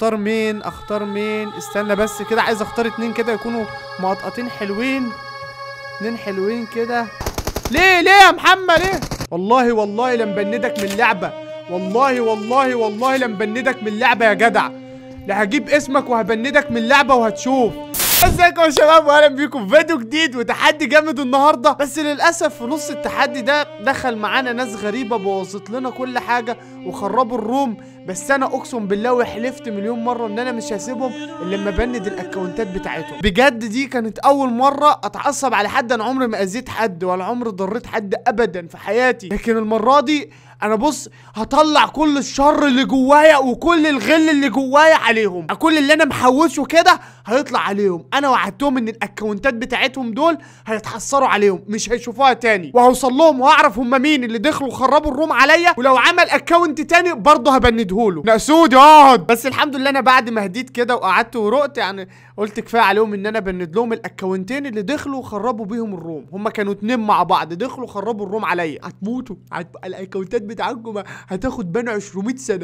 اختار مين اختار مين استنى بس كده عايز اختار اتنين كده يكونوا مقطقطين حلوين اتنين حلوين كده ليه ليه يا محمد ليه والله والله لمبندك من اللعبة والله والله والله لمبندك من اللعبة يا جدع لا هجيب اسمك وهبندك من اللعبة وهتشوف ازيكم يا شباب واهلا بيكم في فيديو جديد وتحدي جامد النهارده بس للاسف في نص التحدي ده دخل معانا ناس غريبه بوظت لنا كل حاجه وخربوا الروم بس انا اقسم بالله وحلفت مليون مره ان انا مش هسيبهم الا لما بند الاكونتات بتاعتهم بجد دي كانت اول مره اتعصب على حد انا عمري ما اذيت حد ولا عمري ضريت حد ابدا في حياتي لكن المره دي انا بص هطلع كل الشر اللي جوايا وكل الغل اللي جوايا عليهم كل اللي انا محوشه كده هيطلع عليهم انا وعدتهم ان الاكونتات بتاعتهم دول هيتحسروا عليهم مش هيشوفوها تاني وهوصل لهم وهعرف هم مين اللي دخلوا خربوا الروم عليا ولو عمل اكونت تاني برضه هبندهوله نقسود يقعد بس الحمد لله انا بعد ما هديت كده وقعدت ورقت يعني قلت كفايه عليهم ان انا بند لهم الاكونتين اللي دخلوا وخربوا بيهم الروم هم كانوا اتنين مع بعض دخلوا خربوا الروم عليا هتموتوا هت... الاكونتات بتاعكم هتاخد بان 200 سنه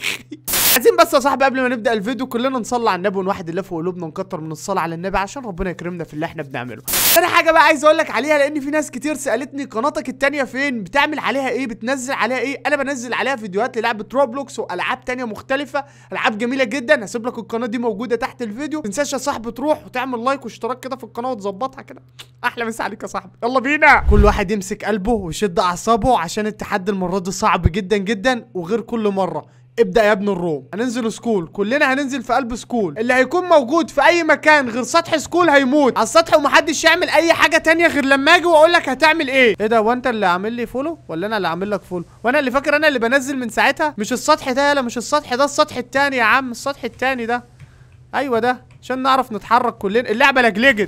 عايزين بس يا صاحبي قبل ما نبدا الفيديو كلنا نصلي على النبي ونوحد الله في قلوبنا ونكتر من الصلاه على النبي عشان ربنا يكرمنا في اللي احنا بنعمله تاني حاجه بقى عايز اقول لك عليها لان في ناس كتير سالتني قناتك التانية فين بتعمل عليها ايه بتنزل عليها ايه انا بنزل عليها فيديوهات للعبه روبلوكس والعاب تانية مختلفه العاب جميله جدا هسيب لك القناه دي موجوده تحت الفيديو ما تنساش يا صاحبي تروح وتعمل لايك واشتراك كده في القناه وتظبطها كده احلى مسا عليك يا صاحبي يلا بينا كل واحد يمسك قلبه ويشد اعصابه عشان التحدي المره دي صعب جدا جدا وغير كل مره ابدا يا ابن الروم هننزل سكول كلنا هننزل في قلب سكول اللي هيكون موجود في اي مكان غير سطح سكول هيموت على السطح ومحدش يعمل اي حاجه تانية غير لما اجي واقول لك هتعمل ايه ايه ده وانت اللي عامل لي فولو ولا انا اللي عامل لك فولو وانا اللي فاكر انا اللي بنزل من ساعتها مش السطح ده يلا مش السطح ده السطح التاني يا عم السطح التاني ده ايوه ده عشان نعرف نتحرك كلنا اللعبه لجلجت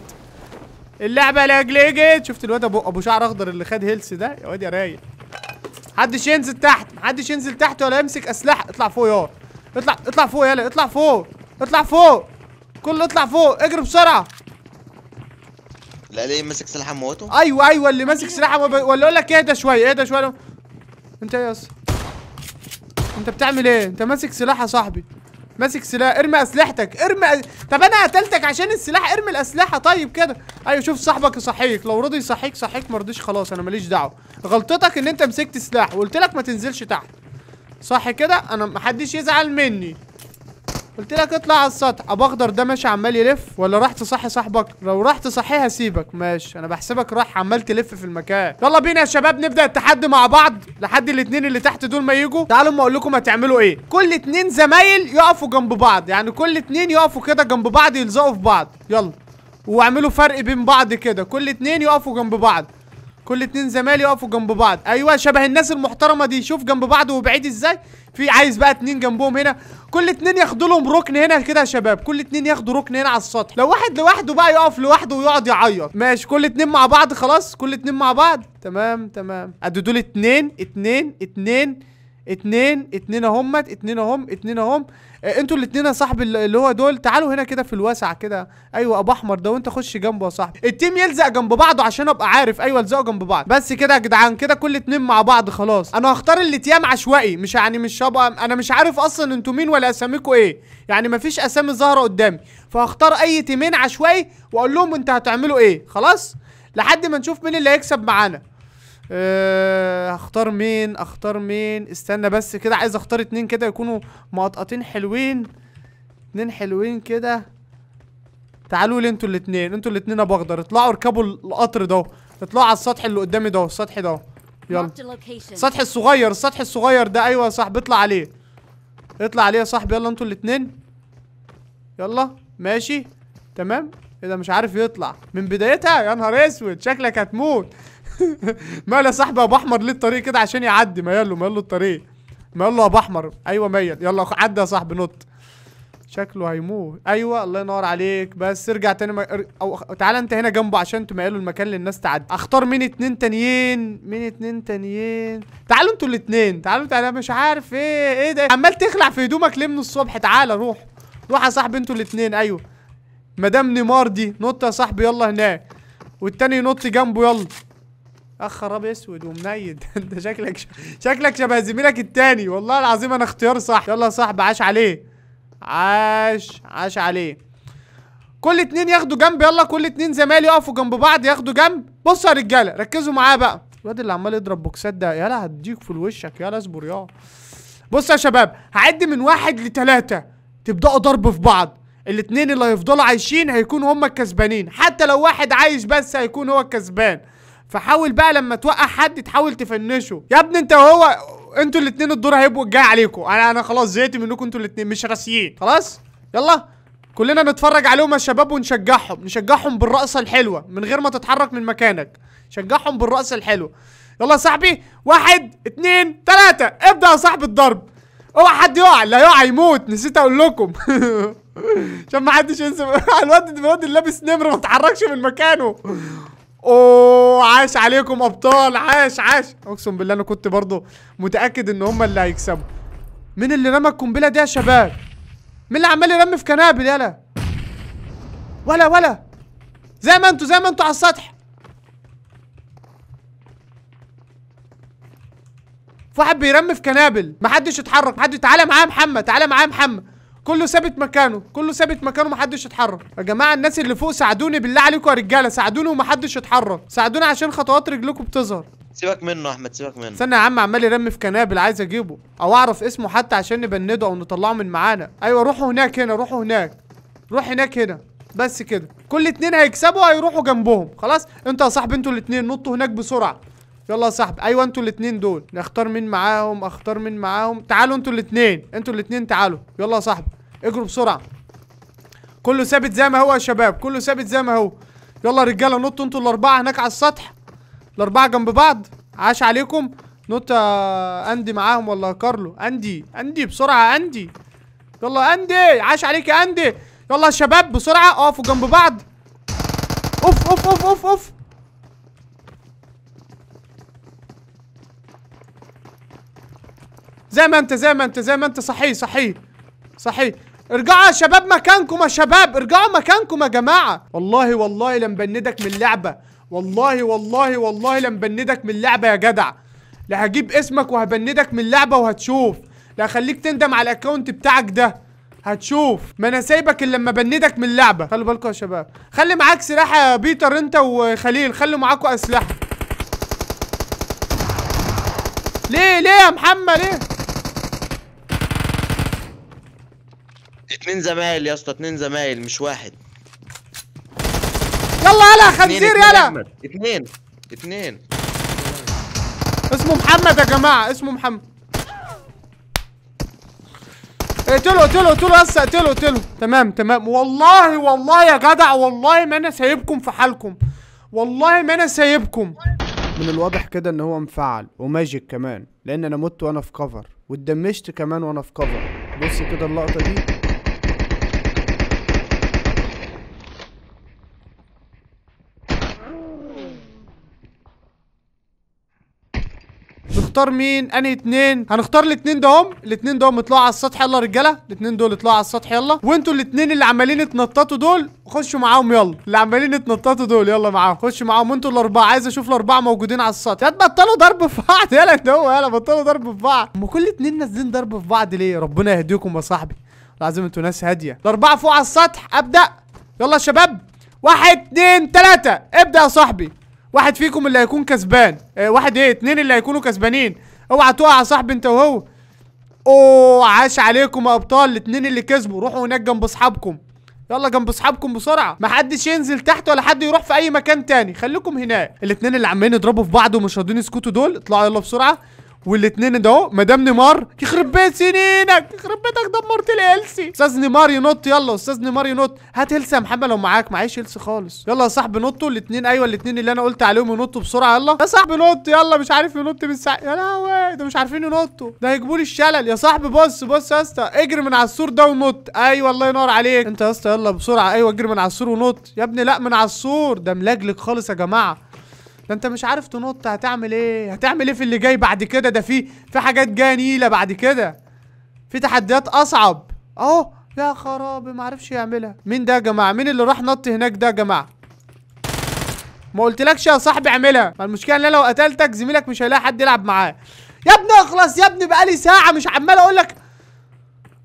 اللعبه لجلجت شفت الواد ابو ابو شعر اخضر اللي خد هيلث ده يا واد يا رايق محدش ينزل تحت محدش ينزل تحت ولا يمسك اسلحه اطلع فوق يا اطلع اطلع فوق يلا اطلع فوق اطلع فوق كله اطلع فوق اجري بسرعه لا ليه ماسك سلاح موته ايوه ايوه اللي ماسك سلاح وب... ولا اقول لك اهدى شويه اهدى شويه انت ايه يا اسطى انت بتعمل ايه انت ماسك سلاح يا صاحبي ماسك سلاح ارمي اسلحتك ارمي أ... طب انا قتلتك عشان السلاح ارمي الاسلحه طيب كده ايوه شوف صاحبك يصحيك لو رضي يصحيك صحيك ما رضيش خلاص انا ماليش دعوه غلطتك ان انت مسكت سلاح وقلت لك ما تنزلش تحت صح كده انا محدش يزعل مني قلت لك اطلع على السطح ابو اخضر ده ماشي عمال يلف ولا راح تصحي صاحبك لو راح تصحيه هسيبك ماشي انا بحسبك راح عمال تلف في المكان يلا بينا يا شباب نبدا التحدي مع بعض لحد الاتنين اللي تحت دول ما يجوا تعالوا ما اقول لكم هتعملوا ايه كل اتنين زمايل يقفوا جنب بعض يعني كل اتنين يقفوا كده جنب بعض يلزقوا في بعض يلا واعملوا فرق بين بعض كده كل اتنين يقفوا جنب بعض كل اتنين زمايل يقفوا جنب بعض ايوه شبه الناس المحترمه دي شوف جنب بعض وبعيد ازاي في عايز بقى اتنين جنبهم هنا كل اتنين ياخدوا لهم ركن هنا كده يا شباب كل اتنين ياخدوا ركن هنا على السطح لو واحد لوحده بقى يقف لوحده ويقعد يعيط ماشي كل اتنين مع بعض خلاص كل اتنين مع بعض تمام تمام ادوا دول اتنين اتنين اتنين اتنين اتنين اهمت اتنين اهم اتنين اهم اه انتوا الاتنين يا صاحبي اللي هو دول تعالوا هنا كده في الواسع كده ايوه ابو احمر ده وانت خش جنبه يا صاحبي التيم يلزق جنب بعضه عشان ابقى عارف ايوه الزقوا جنب بعض بس كده يا جدعان كده كل اتنين مع بعض خلاص انا هختار الاتيام عشوائي مش يعني مش هبقى انا مش عارف اصلا انتوا مين ولا اساميكوا ايه يعني مفيش اسامي ظاهره قدامي فهختار اي تيمين عشوائي واقول لهم انتوا هتعملوا ايه خلاص لحد ما نشوف مين اللي هيكسب معانا أه هختار مين اختار مين استنى بس كده عايز اختار اتنين كده يكونوا مقطقطين حلوين اتنين حلوين كده تعالوا لي انتوا الاتنين انتوا الاتنين ابو اخضر اطلعوا اركبوا القطر ده اطلعوا على السطح اللي قدامي ده السطح ده يلا السطح الصغير السطح الصغير ده ايوه يا صاحبي اطلع عليه اطلع عليه يا صاحبي يلا انتوا الاتنين يلا ماشي تمام ايه ده مش عارف يطلع من بدايتها يا نهار اسود شكلك هتموت مال يا صاحبي ابو احمر ليه الطريق كده عشان يعدي ميل له ميل له الطريق ميل له ابو احمر ايوه ميل يلا عدى يا صاحبي نط شكله هيموت ايوه الله ينور عليك بس ارجع تاني ما... او تعالى انت هنا جنبه عشان تميلوا المكان للناس تعدي اختار مين اتنين تانيين مين اتنين تانيين تعالوا انتوا الاتنين تعالوا تعالى مش عارف ايه ايه ده عمال تخلع في هدومك ليه من الصبح تعالى روح روح يا صاحبي انتوا الاتنين ايوه مدام نيمار دي نط يا صاحبي يلا هناك والتاني ينط جنبه يلا اخ خراب اسود ومنيد انت شكلك ش... شكلك شبه زميلك التاني والله العظيم انا اختيار صح يلا يا صاحبي عاش عليه عاش عاش عليه كل اتنين ياخدوا جنب يلا كل اتنين زمايلي يقفوا جنب بعض ياخدوا جنب بصوا يا رجاله ركزوا معايا بقى الواد اللي عمال يضرب بوكسات ده يلا هديك في وشك يلا اصبر يا بص يا شباب هعد من واحد لتلاتة تبدأوا ضرب في بعض الاتنين اللي هيفضلوا عايشين هيكونوا هما الكسبانين حتى لو واحد عايش بس هيكون هو الكسبان فحاول بقى لما توقع حد تحاول تفنشه يا ابني انت وهو انتوا الاتنين الدور هيبقوا الجاي عليكم انا انا خلاص زهقت منكم انتوا الاتنين مش راسيين خلاص يلا كلنا نتفرج عليهم يا شباب ونشجعهم نشجعهم بالرقصة الحلوة من غير ما تتحرك من مكانك شجعهم بالرقصة الحلوة يلا يا صاحبي واحد اتنين تلاتة ابدأ يا صاحبي الضرب اوعى حد يقع لا يقع يموت نسيت اقول لكم عشان ما حدش ينسى الواد الواد اللي لابس نمر ما اتحركش من مكانه اوه عاش عليكم ابطال عاش عاش اقسم بالله انا كنت برضو متاكد ان هم اللي هيكسبوا مين اللي رمى القنبله دي يا شباب مين اللي عمال يرمي في كنابل يلا ولا ولا زي ما انتوا زي ما انتوا على السطح في واحد بيرمي في كنابل محدش يتحرك محد تعالى معايا محمد تعالى معايا محمد كله ثابت مكانه كله ثابت مكانه محدش يتحرك يا جماعه الناس اللي فوق ساعدوني بالله عليكم يا رجاله ساعدوني ومحدش يتحرك ساعدوني عشان خطوات رجلكم بتظهر سيبك منه يا احمد سيبك منه استنى يا عم عمال يرمي في كنابل عايز اجيبه او اعرف اسمه حتى عشان نبنده او نطلعه من معانا ايوه روحوا هناك هنا روحوا هناك روح هناك هنا بس كده كل اتنين هيكسبوا هيروحوا جنبهم خلاص انت يا صاحبي انتوا الاتنين نطوا هناك بسرعه يلا يا صاحبي ايوه انتوا الاتنين دول نختار مين معاهم اختار مين معاهم تعالوا انتوا الاتنين انتوا الاتنين تعالوا يلا يا صاحبي اجروا بسرعه كله ثابت زي ما هو يا شباب كله ثابت زي ما هو يلا يا رجاله نطوا انتوا الاربعه هناك على السطح الاربعه جنب بعض عاش عليكم نط يا اندي معاهم ولا كارلو اندي اندي بسرعه اندي يلا اندي عاش عليك يا اندي يلا يا شباب بسرعه اقفوا جنب بعض اوف اوف اوف اوف اوف زي ما انت زي ما انت زي ما انت صحيح صحيح صحيح ارجعوا يا شباب مكانكم يا شباب ارجعوا مكانكم يا جماعه والله والله لمبندك من اللعبه والله والله والله لمبندك من اللعبه يا جدع لا هجيب اسمك وهبندك من اللعبه وهتشوف لا هخليك تندم على الاكونت بتاعك ده هتشوف ما انا سايبك الا لما بندك من اللعبه خلوا بالكم يا شباب خلي معاك سلاح يا بيتر انت وخليل خلوا معاكم اسلحه ليه ليه يا محمد ليه اتنين زمايل يا اسطى اتنين زمايل مش واحد يلا يلا اتنين خنزير اتنين يا يلا أحمد. اتنين اتنين اسمه محمد يا جماعه اسمه محمد اقتله اقتله اقتله بس اقتله اقتله تمام تمام والله والله يا جدع والله ما انا سايبكم في حالكم والله ما انا سايبكم من الواضح كده ان هو مفعل وماجيك كمان لان انا مت وانا في كفر واتدمجت كمان وانا في كفر بص كده اللقطه دي نختار مين انهي اتنين هنختار الاتنين دهم الاتنين دهم يطلعوا على السطح يلا يا رجاله الاتنين دول يطلعوا على السطح يلا وانتوا الاتنين اللي عمالين يتنططوا دول خشوا معاهم يلا اللي عمالين يتنططوا دول يلا معاهم خشوا معاهم وانتوا الاربعه عايز اشوف الاربعه موجودين على السطح يا تبطلوا ضرب في بعض يلا انت هو يلا بطلوا ضرب في بعض هم كل اتنين نازلين ضرب في بعض ليه ربنا يهديكم يا صاحبي لازم انتوا ناس هاديه الاربعه فوق على السطح ابدا يلا يا شباب واحد اتنين تلاته ابدا يا صاحبي واحد فيكم اللي هيكون كسبان اه واحد ايه اتنين اللي هيكونوا كسبانين اوعى تقع يا صاحبي انت وهو اوه عاش عليكم يا ابطال الاتنين اللي كسبوا روحوا هناك جنب اصحابكم يلا جنب اصحابكم بسرعه محدش ينزل تحت ولا حد يروح في اي مكان تاني خليكم هناك الاتنين اللي عمالين يضربوا في بعض ومش راضيين يسكتوا دول اطلعوا يلا بسرعه والاتنين ده اهو مدام نيمار يخرب بيت سنينك يخرب بيتك دمرت الهيلسي استاذ نيمار ينط يلا استاذ نيمار ينط هات هيلسي يا محمد لو معاك معيش هيلسي خالص يلا يا صاحبي نطوا الاتنين ايوه الاتنين اللي انا قلت عليهم ينطوا بسرعه يلا يا صاحبي نط يلا مش عارف ينط من الساعه يا لهوي ده مش عارفين ينطوا ده هيجيبوا لي الشلل يا صاحبي بص بص يا اسطى اجري من على السور ده ونط ايوه الله ينور عليك انت يا اسطى يلا بسرعه ايوه اجري من على السور ونط يا ابني لا من على السور ده ملجلج خالص يا جماعه ده انت مش عارف تنط هتعمل ايه هتعمل ايه في اللي جاي بعد كده ده في في حاجات جايه نيله بعد كده في تحديات اصعب اهو يا خرابي ما عرفش يعملها مين ده يا جماعه مين اللي راح نط هناك ده يا جماعه ما قلتلكش يا صاحبي اعملها ما المشكله ان انا لو قتلتك زميلك مش هيلاقي حد يلعب معاه يا ابني اخلص يا ابني بقالي ساعه مش عمال اقول لك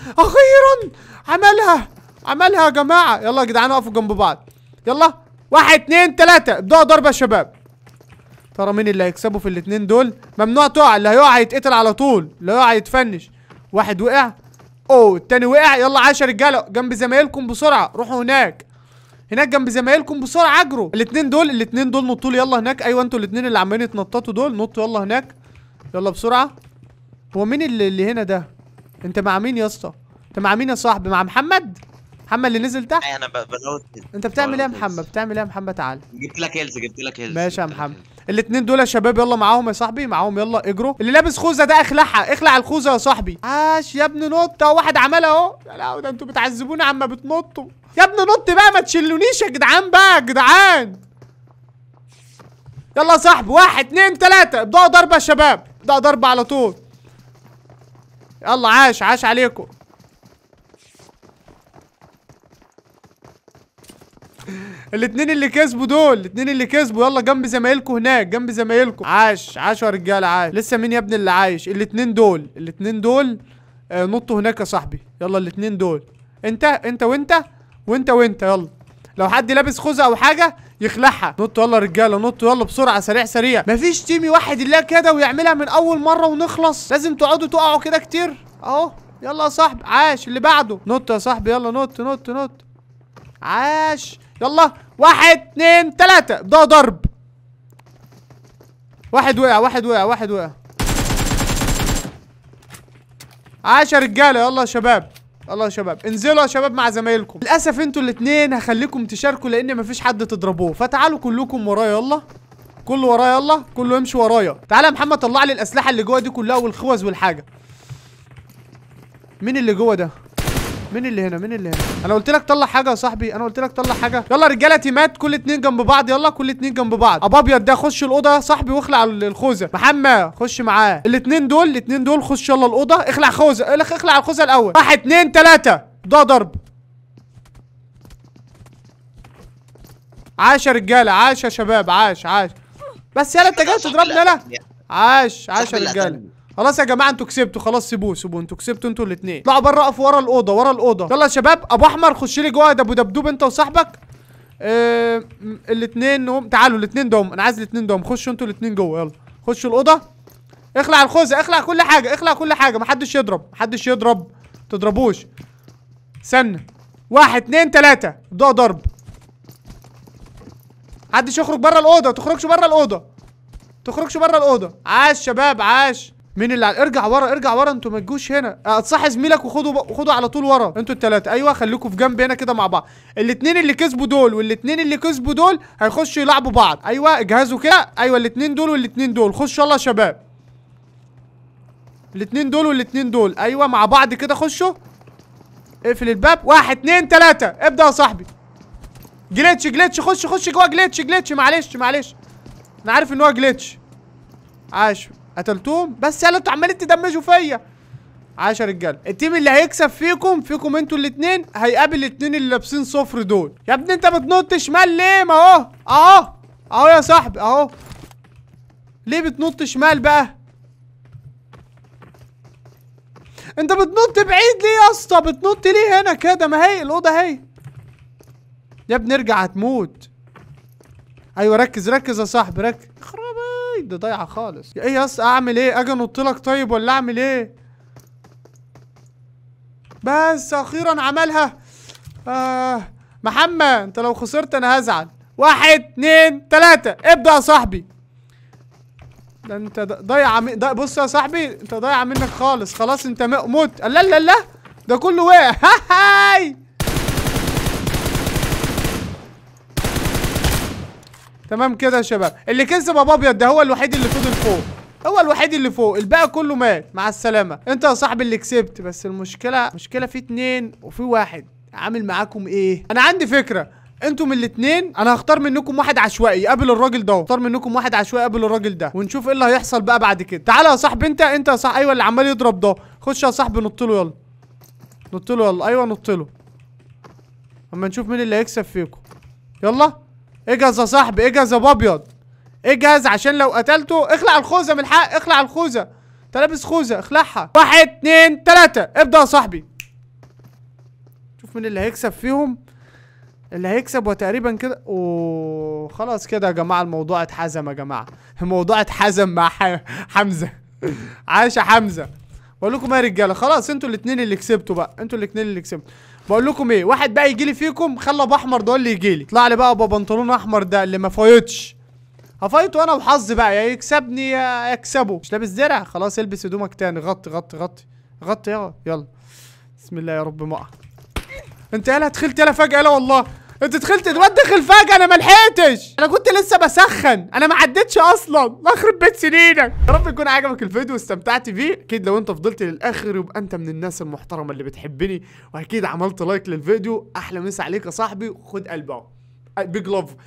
اخيرا عملها عملها يا جماعه يلا يا جدعان اقفوا جنب بعض يلا واحد اتنين تلاته ابدأوا ضربه يا شباب ترى مين اللي هيكسبوا في الاتنين دول ممنوع تقع اللي هيقع هيتقتل على طول اللي هيقع يتفنش واحد وقع اوه التاني وقع يلا عاش يا رجاله جنب زمايلكم بسرعه روحوا هناك هناك جنب زمايلكم بسرعه اجروا الاتنين دول الاتنين دول نطوا لي يلا هناك ايوه انتوا الاتنين اللي عمالين يتنططوا دول نطوا يلا هناك يلا بسرعه هو مين اللي, اللي هنا ده انت مع مين يا اسطى انت مع مين يا صاحبي مع محمد محمد اللي نزل تحت اي انا ب- بلوت كده. انت بتعمل ايه يا بلوت محمد هيلز. بتعمل ايه يا محمد تعال جبت لك هيلز جبت لك هيلز ماشي يا جبت لك محمد هيلز. الاتنين دول يا شباب يلا معاهم يا صاحبي معاهم يلا اجروا اللي لابس خوذه ده اخلعها اخلع الخوذه يا صاحبي عاش يا ابني نط اهو واحد عملها اهو يا لهوي ده انتوا بتعذبوني عما بتنطوا يا ابني نط بقى ما تشلونيش يا جدعان بقى يا جدعان يلا يا صاحبي واحد اتنين تلاته ابدأوا ضربه يا شباب ابدأوا ضربه على طول يلا عاش عاش عليكم الاتنين اللي كسبوا دول الاتنين اللي كسبوا يلا جنب زمايلكم هناك جنب زمايلكم عاش عاش يا رجاله عاش لسه مين يا ابني اللي عايش الاتنين دول الاتنين دول آه نطوا هناك يا صاحبي يلا الاتنين دول انت انت وانت وانت وانت يلا لو حد لابس خوذه او حاجه يخلعها نطوا يلا يا رجاله نطوا يلا بسرعه سريع سريع مفيش تيمي واحد الا كده ويعملها من اول مره ونخلص لازم تقعدوا تقعوا كده كتير اهو يلا يا صاحبي عاش اللي بعده نط يا صاحبي يلا نط نط نط عاش يلا واحد اتنين تلاتة ابدأوا ضرب واحد وقع واحد وقع واحد وقع عاش يا رجالة يلا يا شباب يلا يا شباب انزلوا يا شباب مع زمايلكم للأسف انتوا الاتنين هخليكم تشاركوا لأن مفيش حد تضربوه فتعالوا كلكم ورايا يلا كله ورايا يلا كله يمشي ورايا تعالى يا محمد طلع لي الأسلحة اللي جوه دي كلها والخوذ والحاجة مين اللي جوه ده مين اللي هنا مين اللي هنا انا قلت لك طلع حاجه يا صاحبي انا قلت لك طلع حاجه يلا يا رجاله تيمات كل اتنين جنب بعض يلا كل اتنين جنب بعض ابو ابيض ده خش الاوضه يا صاحبي واخلع ال- الخوذه محمد خش معاه الاتنين دول الاتنين دول خش يلا الاوضه اخلع خوذه اخ- اخلع الخوذه الاول واحد اتنين تلاته ده ضرب عاش يا رجاله عاش يا شباب عاش عاش بس يلا انت جاي صاحبي تضربني اللي يلا قتلني. عاش عاش يا صاحبي اللي رجاله قتلني. خلاص يا جماعه انتوا كسبتوا خلاص سيبوه سيبوه انتوا كسبتوا انتوا الاثنين اطلعوا بره اقفوا ورا الاوضه ورا الاوضه يلا يا شباب ابو احمر خش لي جوه ده ابو دبدوب انت وصاحبك اه الاثنين نوم تعالوا الاثنين دوم انا عايز الاثنين دوم خشوا انتوا الاثنين جوه يلا خشوا الاوضه اخلع الخوذه اخلع كل حاجه اخلع كل حاجه محدش يضرب محدش يضرب تضربوش استنى واحد اتنين تلاته ابدأوا ضرب محدش يخرج بره الاوضه تخرجش بره الاوضه تخرجش بره الاوضه عاش شباب عاش مين اللي على... ارجع ورا ارجع ورا انتوا ما تجوش هنا اتصحي زميلك وخدوا ب... خدوا على طول ورا انتوا التلاته ايوه خليكم في جنب هنا كده مع بعض الاتنين اللي كسبوا دول والاتنين اللي كسبوا دول هيخشوا يلعبوا بعض ايوه اجهزوا كده ايوه الاتنين دول والاتنين دول خشوا يلا يا شباب الاتنين دول والاتنين دول ايوه مع بعض كده خشوا اقفل الباب واحد اتنين تلاته ابدا يا صاحبي جليتش جليتش خش خش جوه جليتش جليتش معلش معلش انا عارف ان هو جليتش عاش قتلتوهم بس يلا انتوا عمالين تدمجوا فيا عاش يا رجاله التيم اللي هيكسب فيكم فيكم انتوا الاتنين هيقابل الاتنين اللي لابسين صفر دول يا ابني انت بتنط شمال ليه ما اهو اهو اهو يا صاحبي اهو ليه بتنط شمال بقى انت بتنط بعيد ليه يا اسطى بتنط ليه هنا كده ما هي الاوضه اهي يا ابني ارجع هتموت ايوه ركز ركز يا صاحبي ركز خرابي ده ضايعه خالص ايه يا اسطى اعمل ايه اجي انط لك طيب ولا اعمل ايه بس اخيرا عملها آه محمد انت لو خسرت انا هزعل واحد اتنين تلاتة ابدأ يا صاحبي ده انت ض- ضايع من... ده بص يا صاحبي انت ضايع منك خالص خلاص انت م- مت لا لا لا ده كله وقع هاي تمام كده يا شباب اللي كسب ابو ابيض ده هو الوحيد اللي فضل فوق هو الوحيد اللي فوق الباقي كله مات مع السلامه انت يا صاحبي اللي كسبت بس المشكله مشكله في اتنين وفي واحد عامل معاكم ايه انا عندي فكره انتم الاتنين انا هختار منكم واحد عشوائي يقابل الراجل ده اختار منكم واحد عشوائي يقابل الراجل ده ونشوف ايه اللي هيحصل بقى بعد كده تعالى يا صاحبي انت انت يا صاحبي ايوه اللي عمال يضرب ده خش يا صاحبي نط له يلا نط له يلا ايوه نط له اما نشوف مين اللي هيكسب فيكم يلا اجهز يا صاحبي اجهز يا ابو ابيض اجهز عشان لو قتلته اخلع الخوذه من الحق اخلع الخوذه انت لابس خوذه اخلعها واحد اتنين تلاته ابدا يا صاحبي شوف مين اللي هيكسب فيهم اللي هيكسب وتقريبا كده اوه خلاص كده يا جماعه الموضوع اتحزم يا جماعه الموضوع اتحزم مع ح... حمزه عاش يا حمزه بقول لكم ايه يا رجاله خلاص انتوا الاثنين اللي كسبتوا بقى انتوا الاثنين اللي كسبتوا بقول لكم ايه واحد بقى يجي لي فيكم خلى ابو احمر ده هو اللي يجي لي طلع لي بقى ابو بنطلون احمر ده اللي ما فايتش هفايت وانا وحظي بقى يا يكسبني يا يكسبه مش لابس درع خلاص البس هدومك تاني غطي غطي غطي غطي يلا يلا بسم الله يا رب ما أقع. انت يالا دخلت يالا فجأة لا والله انت دخلت الواد دخل فجأة انا ما لحقتش انا كنت لسه بسخن انا ما عدتش اصلا الله يخرب بيت سنينك يا رب يكون عجبك الفيديو واستمتعت بيه اكيد لو انت فضلت للاخر يبقى انت من الناس المحترمه اللي بتحبني واكيد عملت لايك للفيديو احلى مسا عليك يا صاحبي خد قلبه بيج لاف